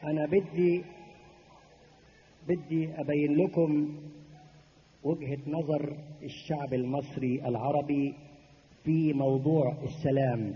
أنا بدي بدي أبين لكم وجهة نظر الشعب المصري العربي في موضوع السلام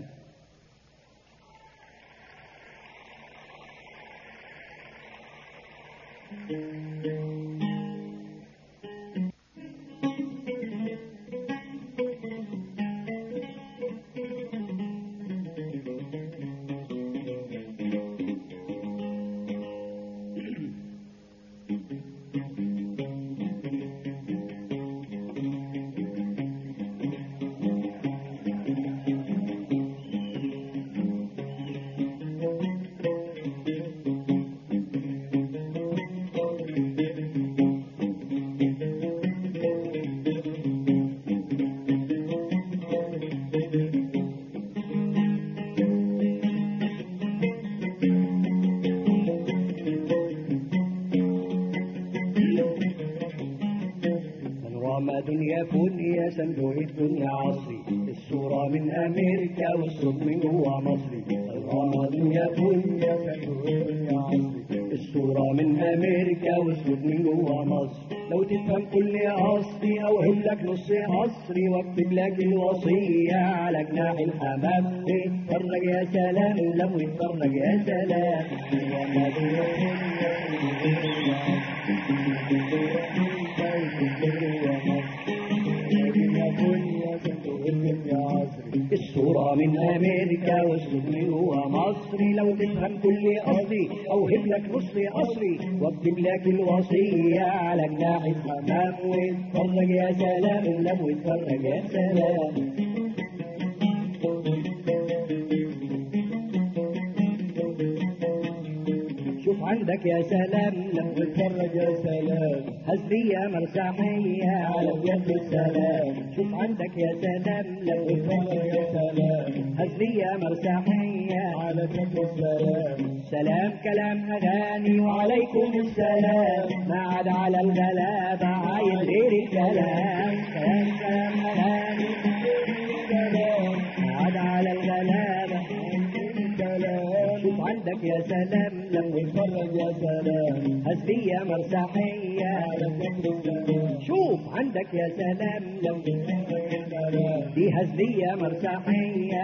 من رام دنيا فنيا صندوق الدنيا عصري الصورة من أمريكا والصوت من جوا مصري من رام دنيا فنيا صندوق الدنيا عصري الصورة من أمريكا والصوت من جوا مصر لو تفهم كل قصدي أوهم لك نص قصري واكتب لك الوصية على جناح الحمام اتفرج يا سلام لم اتفرج يا سلام رام دنيا الصورة من أمريكا والصوت من جوا مصري لو تفهم كل قصدي أوهب لك نص قصري واكتب لك الوصية على جناح الحمام واتفرج يا سلام لم واتفرج يا سلام شوف عندك يا سلام لما تتفرج يا سلام هزلية مرساحية على يد السلام شوف عندك يا سلام لما تتفرج يا سلام هزلية مرساحية على يد السلام سلام كلام أغاني وعليكم السلام ما عاد على الغلابة عايز غير الكلام سلام كلام أغاني سلام ما عاد على الغلابة شوف عندك يا سلام لما يتفرج يا سلام هزلية مرساحية شوف عندك يا سلام لما يتفرج يا سلام دي هزلية مرساحية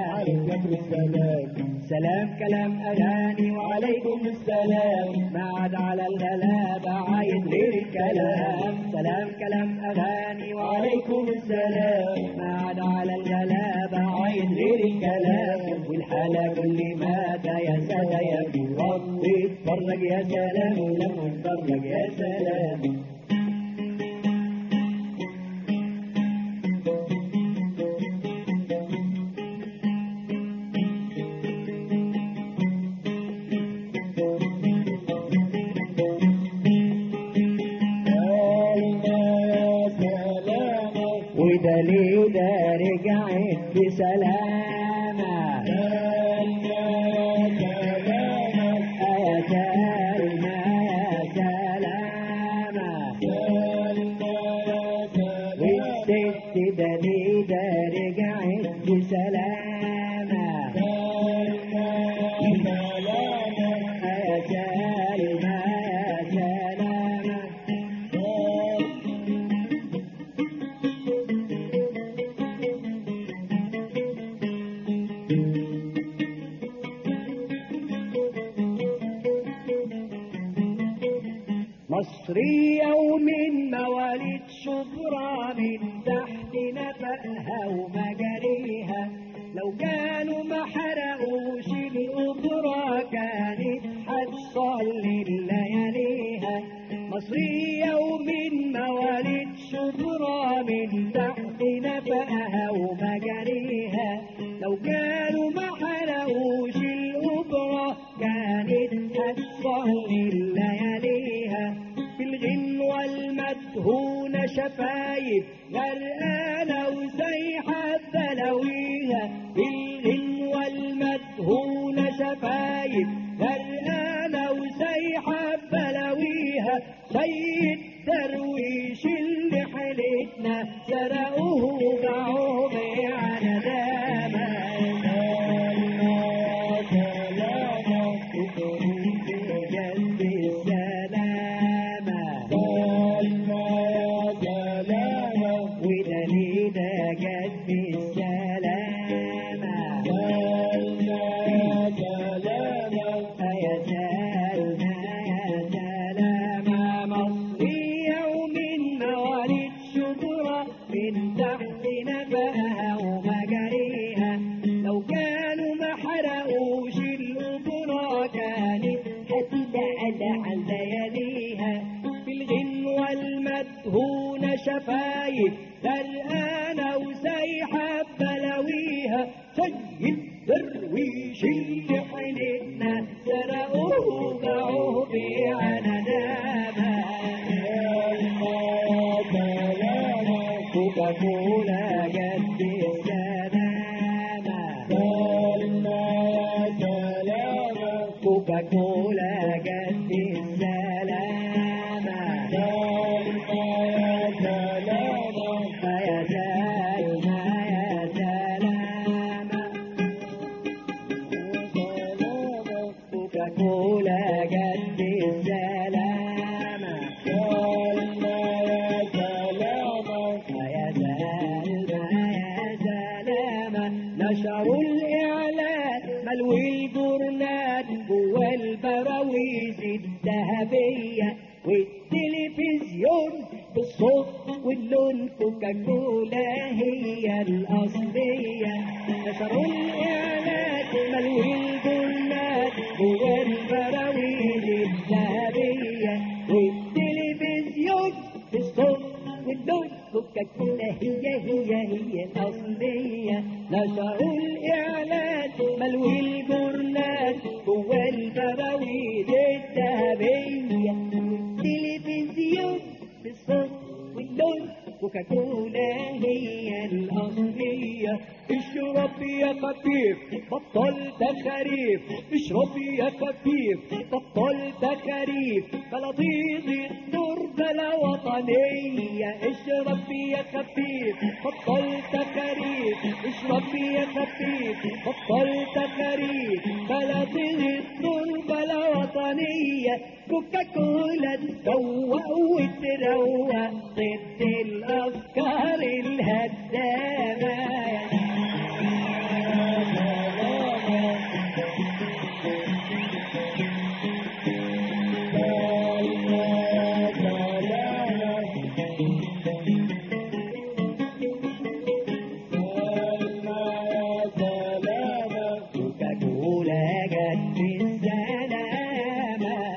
سلام كلام أغاني وعليكم السلام ما عاد على الغلابة عايز غير الكلام سلام كلام أغاني وعليكم السلام ما عاد على الغلابة عايز غير الكلام والحالة كل مادة يا سادة يا ابن ربي اتفرج يا سلام لما اتفرج يا سلام وده ليه ده رجعت بسلامة يا سلمى يا سلامة والست ده ليه ده رجعت بسلامة يا سلمى يا سلامة مصرية ومن مواليد شبرا من تحت نفقها ومجاريها لو كانوا ما حرقوش الأخرى كانت هتصلي لياليها مصرية ومن مواليد شبرا من تحت نفقها ومجاريها لو كانوا ما حرقوش الأخرى كانت هتصلي لياليها في الغنوة المدهونة شفايف غرقانة وسايحة بلاويها في الغنوة المدهونة شفايف غرقانة وسايحة بلاويها سيد درويش اللي حيلتنا سرقوه باعوه على دامه زيادة عن لياليها في الغنوة المدهونة شفايف غرقانة وسايحة بلاويها سيد درويش اللي حيلتنا سرقوه باعوه بيعنا نامه كوكاكولا جد السلامة كوكاكولا جد السلامة يا سلمى يا سلامة كوكاكولا جد السلامة يا سلمى يا سلامة نشروا الإعلان ملوي الجورنال جوا البراويز الذهبية والتلفزيون بالصوت واللون كوكاكولا هي الأصلية نشروا الإعلان ملوي الجورنال جوا البراويز الذهبية والتلفزيون بالصوت واللون كوكاكولا هي هي هي الأصلية نشروا الإعلان ملوي الجورنال جوا البراويز الذهبية التلفزيون بالصوت واللون كوكاكولا هي الأصلية اشرب يا خفيف بطل تخاريف اشرب يا خفيف بطل تخاريف بلا ضيض الدور بلا وطنية اشرب يا خفيف بطل تخاريف اشرب يا خفيف بطل تخاريف بلا ضيض الدور بلا وطنية كوكاكولا تفوق وتروق ضد الأفكار الهدامة كوكاكولا جت السلامة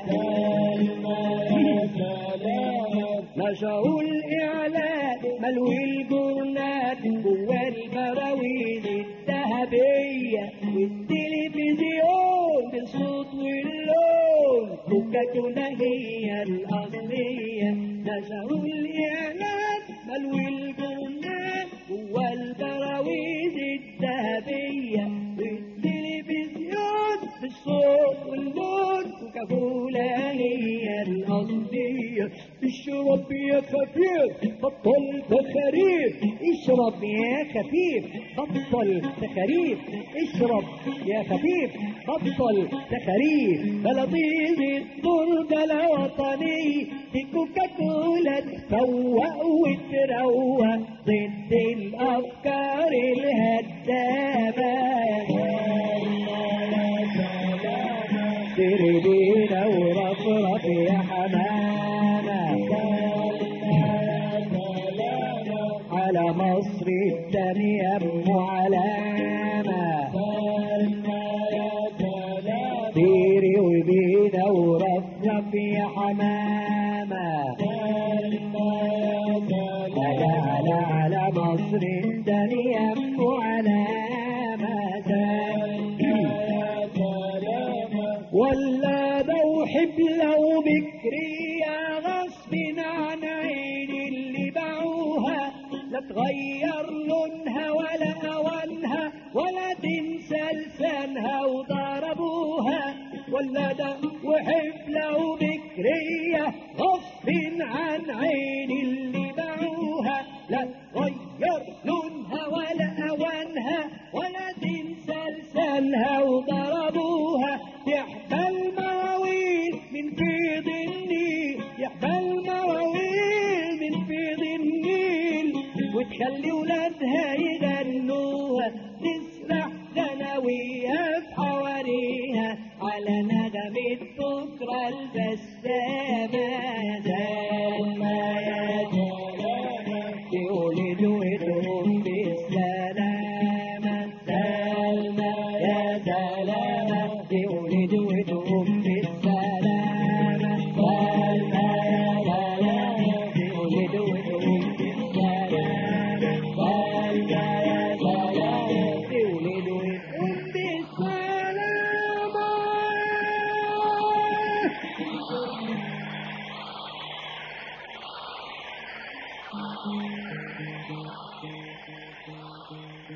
نشروا الإعلان ملوي الجورنال جوا البراويز الذهبية والتلفزيون بالصوت واللون كوكاكولا هي الأصلية نشروا الإعلان ملوي الجورنال جوا البراويز الذهبية والتلفزيون بالصوت واللون كوكاكولا هي الأصلية اشرب يا خفيف بطل تخاريف اشرب يا خفيف بطل تخاريف اشرب يا خفيف بطل تخاريف بلا ضيض الدور بلا وطني في كوكاكولا تفوق وتروق ضد الافكار الهدامه سردينا ورفرف يا حمامة على مصر التانية ام علامة طيري وبينا ورفرف يا حمامة على على على مصر التانية ام علامة ولا بوحب لو بكرية غصب عن عيني اللي باعوها لا تغير لونها ولا أوانها ولا تنسى لسانها وضربوها ولا ده وحب لو بكرية غصب عن عيني اللي باعوها لا تغير لونها ولا أوانها ولا تنسى لسانها وضربوها يحبل مواويل من فيض النيل يحبل مواويل من فيض النيل وتخلي ولا